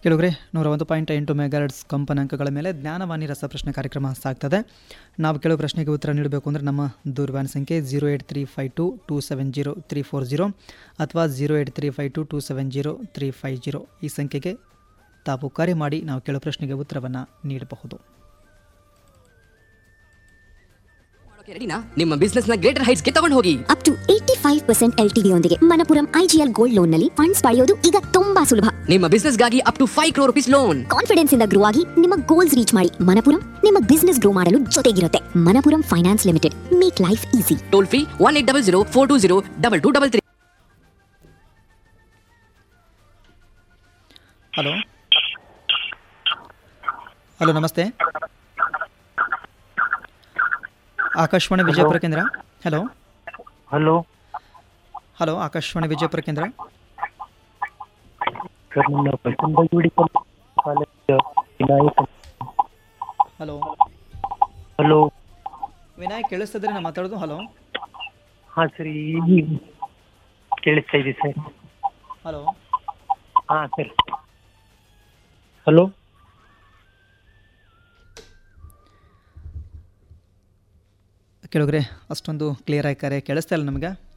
ಕೆಲವರೆ ನೂರ ಒಂದು ಪಾಯಿಂಟ್ ಎಂಟು ಮೆಗಾರ್ಡ್ಸ್ ಕಂಪನಾಂಕಗಳ ಮೇಲೆ ಜ್ಞಾನವಾಣಿ ರಸಪ್ರಶ್ನೆ ಕಾರ್ಯಕ್ರಮ ಸಾಗ್ತದೆ ನಾವು ಕೆಲವು ಪ್ರಶ್ನೆಗೆ ಉತ್ತರ ನೀಡಬೇಕು ಅಂದರೆ ನಮ್ಮ ದೂರವಾಣಿ ಸಂಖ್ಯೆ zero eight three five two two seven zero three four zero ಅಥವಾ zero eight three five two two seven zero three five zero ಈ ಸಂಖ್ಯೆಗೆ ತಾವು ಕರೆ ಮಾಡಿ ನಾವು ಕೆಲವು ಪ್ರಶ್ನೆಗೆ ಉತ್ತರವನ್ನು ನೀಡಬಹುದು ಮಾಡೋಕೆ ರೆಡಿನಾ ನಿಮ್ಮ ಬಿಸ್ನೆಸ್ ನ ಗ್ರೇಟರ್ ಹೈಟ್ಸ್ ಗೆ ತಗೊಂಡು ಹೋಗಿ up to eighty five percent L T ಯೊಂದಿಗೆ ಮನಪುರಂ ಐಜಿಎಲ್ ಗೋಲ್ಡ್ ಲೋನ್ ನಲ್ಲಿ ಫಂಡ್ಸ್ ಪಡೆಯೋದು ಈಗ ತುಂಬಾ ಸುಲಭ ನಿಮ್ಮ ಬಿಸ್ನೆಸ್ ಗಾಗಿ up to five crore rupees loan confidence ಇಂದ ಗ್ರೋ ಆಗಿ ನಿಮ್ಮ ಗೋಲ್ಸ್ ರೀಚ್ ಮಾಡಿ ಮನಪುರಂ ನಿಮ್ಮ ಬಿಸ್ನೆಸ್ ಗ್ರೋ ಮಾಡಲು ಜೊತೆಗಿರುತ್ತೆ Manappuram finance limited make life easy toll free one eight double zero four two zero double two double three hello hello ನಮಸ್ತೆ ಆಕಾಶವಾಣಿ ವಿಜಯಪುರ ಕೇಂದ್ರ hello hello hello Akashvani Vijayapura ಕೇಂದ್ರ ಸರ್ ನನ್ನ Basavanabagewadi medical college Vinayak hello hello Vinayak ಕೇಳಿಸ್ತದ್ರಿ ನಾ ಮಾತಾಡೋದು ಹಲೋ ಹಾಂ ಸರ್ ಈಗ ಕೇಳಿಸ್ತಾ ಇದೆ ಸರ್ ಹಲೋ ಹಾಂ ಸರ್ ಹಲೋ ಕೇಳಿದ್ರೆ ಅಷ್ಟೊಂದು ಕ್ಲಿಯರ್ ಆಗಿ ಕರೆ ಕೇಳಿಸ್ತಾ ಇಲ್ಲ ನಮಗೆ